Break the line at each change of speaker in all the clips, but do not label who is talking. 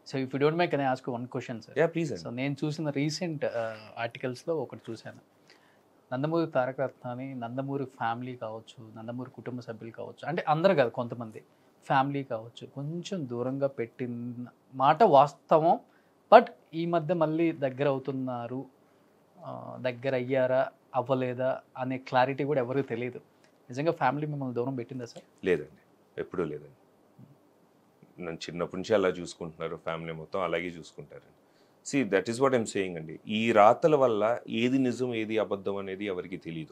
So if you don't make అని ask one question sir
ya please
so
అండి
నేను చూసిన రీసెంట్ ఆర్టికల్స్లో ఒకటి చూశాను నందమూరి తారక రత్నాని నందమూరి ఫ్యామిలీ కావచ్చు నందమూరి కుటుంబ సభ్యులు కావచ్చు అంటే అందరు కాదు కొంతమంది ఫ్యామిలీ కావచ్చు కొంచెం దూరంగా పెట్టిన మాట వాస్తవం బట్ ఈ మధ్య మళ్ళీ దగ్గర అవుతున్నారు ఆ, దగ్గర అయ్యారా అవ్వలేదా అనే క్లారిటీ కూడా ఎవరికి తెలియదు నిజంగా ఫ్యామిలీ మిమ్మల్ని దూరం పెట్టిందా సార్
లేదండి ఎప్పుడూ లేదండి నన్ను చిన్నప్పటి నుంచి అలా చూసుకుంటున్నారు ఫ్యామిలీ మొత్తం అలాగే చూసుకుంటారండి see that is what I'm saying అండి ఈ రాతల వల్ల ఏది నిజం ఏది అబద్ధం అనేది ఎవరికి తెలియదు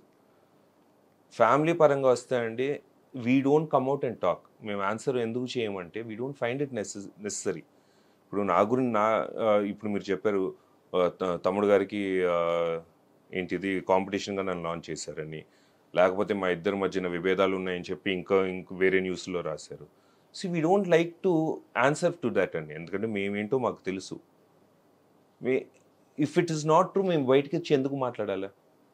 ఫ్యామిలీ పరంగా వస్తే అండి we don't come out and talk మేము ఆన్సర్ ఎందుకు చేయమంటే we don't find it necessary ఇప్పుడు నా గురించి నా ఆ, ఇప్పుడు మీరు చెప్పారు ఆ, త- తమ్ముడు గారికి ఆ, ఏంటిది కాంపిటీషన్గా నన్ను లాంచ్ చేశారని లేకపోతే మా ఇద్దరి మధ్యన విభేదాలు ఉన్నాయని చెప్పి ఇంకా ఇంక వేరే న్యూస్లో రాశారు so we don't like to answer to that అండి ఎందుకంటే మేమేంటో మాకు తెలుసు మే if it is not true మేము బయటకి వచ్చి ఎందుకు మాట్లాడాలా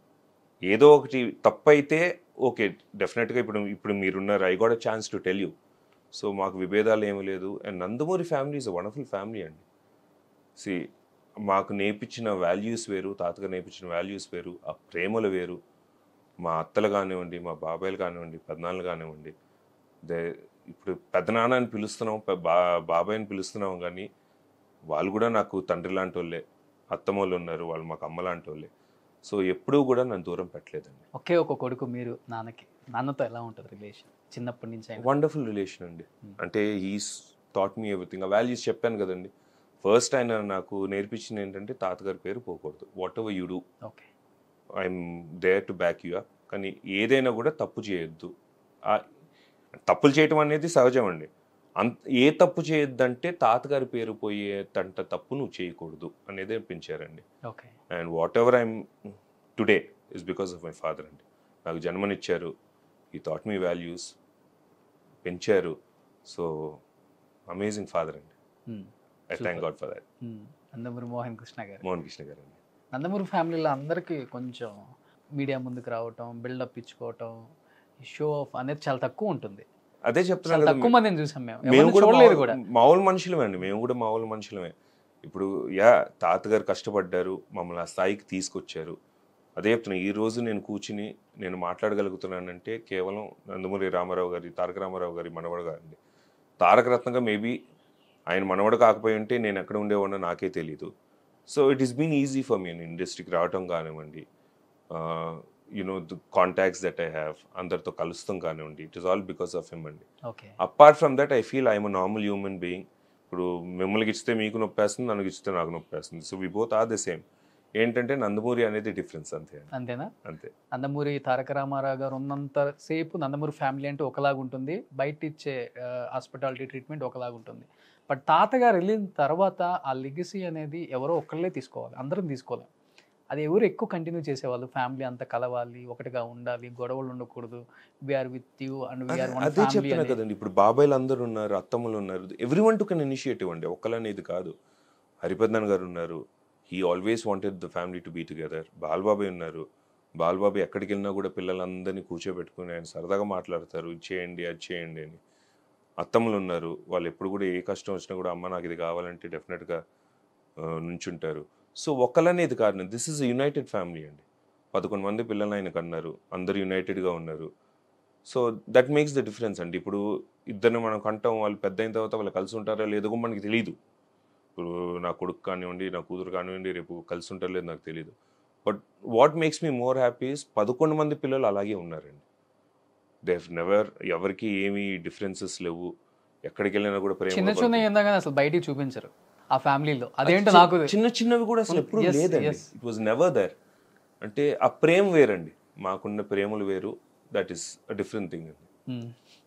ఏదో ఒకటి తప్పైతే ఓకే డెఫినెట్గా ఇప్పుడు ఇప్పుడు మీరున్నారు I got a chance to tell you so మాకు విభేదాలు ఏమీ లేదు and Nandamuri family is a wonderful family అండి సి మాకు నేర్పించిన వాల్యూస్ వేరు తాతగారు నేర్పించిన వాల్యూస్ వేరు ఆ ప్రేమలు వేరు మా అత్తలు కానివ్వండి మా బాబాయిలు కానివ్వండి పెద్దనాన్నలు కానివ్వండి దే ఇప్పుడు పెద్దనాన్న అని పిలుస్తున్నాం పె- బా బాబాయ్ అని పిలుస్తున్నాం కానీ వాళ్ళు కూడా నాకు తండ్రి లాంటి వాళ్ళే అత్తమ్మోళ్ళు ఉన్నారు వాళ్ళు మాకు అమ్మ లాంటి వాళ్ళే సో ఎప్పుడూ కూడా నన్ను దూరం పెట్టలేదండి
ఒకే ఒక కొడుకు మీరు నాన్నకి నాన్నతో ఎలా ఉంటుంది రిలేషన్ చిన్నప్పటి నుంచి అయినా
వండర్ఫుల్ రిలేషన్ అండి
Hmm.
అంటే హీస్ థాట్ మీ ఎవ్రీథింగ్ ఆ వాల్యూస్ చెప్పాను కదండి ఫస్ట్ ఆయన నాకు నేర్పించింది ఏంటంటే తాతగారి పేరు పోకూడదు whatever you do
okay
I'm there to back you up కానీ ఏదైనా కూడా తప్పు చేయొద్దు ఆ- తప్పులు చేయటం అనేది సహజం అండి అంత ఏ తప్పు చేయొద్దంటే తాతగారి పేరు పోయేటంట తప్పు నువ్వు చేయకూడదు అనేది పెంచారండి
okay
and whatever I'm today is because of my father అండి నాకు జన్మనిచ్చారు ఈ థాట్ మీ వాల్యూస్ పెంచారు సో అమేజింగ్ ఫాదర్ అండి I thank God for that
Nandamuri Mohan Krishna గారు
మోహన్ కృష్ణ గారు అండి
నందమూరి ఫ్యామిలీలో అందరికీ కొంచెం మీడియా ముందుకు రావటం బిల్డప్ ఇచ్చుకోవటం షో ఆఫ్ అనేది చాలా తక్కువ ఉంటుంది
అదే
చాలా
చెప్తున్నాను కదా
తక్కువ మందిని చూసాం మేము
మేము
ఎవరిని
కూడా
చూడలేదు
మామూలు-
కూడా
మామూలు మనుషులమే అండి మేము కూడా మామూలు మనుషులమే ఇప్పుడు యా తాతగారు కష్టపడ్డారు మమ్మల్ని ఆ స్థాయికి తీసుకొచ్చారు అదే చెప్తున్నా ఈ రోజు నేను కూర్చుని నేను మాట్లాడగలుగుతున్నానంటే కేవలం నందమూరి రామారావు గారి తారక రామారావు గారి మనవడు గారండి తారక రత్నంగా మేబీ ఆయన మనవడు కాకపోయి ఉంటే నేను ఎక్కడ ఉండేవాడినో నాకే తెలీదు so it is been easy for me ఇండస్ట్రీకి రావటం కానివ్వండి you know the contacts that I have అందరితో కలుస్తాం కానివ్వండి it is all because of him అండి
okay
apart from that I feel I'm normal human being ఇప్పుడు మిమ్మల్ని ఇచ్చితే మీకు నొప్పి వేస్తుంది నన్ను ఇచ్చితే నాకు నొప్పి వేస్తుంది so we both are the same ఏంటంటే నందమూరి అనేది డిఫరెన్స్ అంతే అండి.
అంతేనా
అంతే
నందమూరి తారక రామారావు గారు ఉన్నంత సేపు నందమూరి ఫ్యామిలీ అంటే ఒకలాగా ఉంటుంది బయట ఇచ్చే హాస్పిటాలిటీ ట్రీట్మెంట్ ఒకలాగా ఉంటుంది బట్ తాతగారు వెళ్ళిన తర్వాత ఆ లెగసీ అనేది ఎవరో ఒకళ్ళే తీసుకోవాలి అందరం తీసుకోవాలి అది ఎవరు ఎక్కువ కంటిన్యూ చేసేవాళ్ళు ఫ్యామిలీ అంతా కలవాలి ఒకటిగా ఉండాలి గొడవలు ఉండకూడదు we are with you and we are one
అదే చెప్తున్నా
ఫ్యామిలీ
కదండి ఇప్పుడు బాబాయ్లు అందరూ ఉన్నారు అత్తమ్మలు ఉన్నారు everyone to can initiative అండి ఒక్కలనేది కాదు హరిపద్నన్ గారు ఉన్నారు he always wanted the family to be together బాల్బాబాయ్ ఉన్నారు బాల్బాబాయ్ ఎక్కడికి వెళ్ళినా కూడా పిల్లలందరినీ కూర్చోబెట్టుకుని ఆయన సరదాగా మాట్లాడతారు ఇది చేయండి అది చేయండి అని అత్తమ్మలు ఉన్నారు వాళ్ళు ఎప్పుడు కూడా ఏ కష్టం వచ్చినా కూడా అమ్మ నాకు ఇది కావాలంటే డెఫినెట్గా నుంచుంటారు సో ఒక్కలనేది కారణం దిస్ ఇస్ యునైటెడ్ ఫ్యామిలీ అండి పదకొండు మంది పిల్లలు ఆయన కన్నారు అందరు యునైటెడ్గా ఉన్నారు so that makes the difference అండి ఇప్పుడు ఇద్దరిని మనం కంటాం వాళ్ళు పెద్ద అయిన తర్వాత వాళ్ళు కలిసి ఉంటారా లేదో కూడా మనకి తెలియదు ఇప్పుడు నా కొడుకు కానివ్వండి నా కూతురు కానివ్వండి రేపు కలిసి ఉంటారో లేదో నాకు తెలియదు but what makes me more happy is పదకొండు మంది పిల్లలు అలాగే ఉన్నారండి దే నెవర్ ఎవరికి ఏమీ డిఫరెన్సెస్ లేవు ఎక్కడికి వెళ్ళినా కూడా ప్రేమ
చిన్న చిన్న ఏందా అసలు బయటికి చూపించరు ఆ ఫ్యామిలీలో అదేంటో నాకు
చిన్న చిన్నవి కూడా అసలు ఎప్పుడు
Yes,
లేదండి
yes.
It was never there అంటే ఆ ప్రేమ వేరండి మాకున్న ప్రేమలు వేరు that is a different thing అండి
మ్మ్.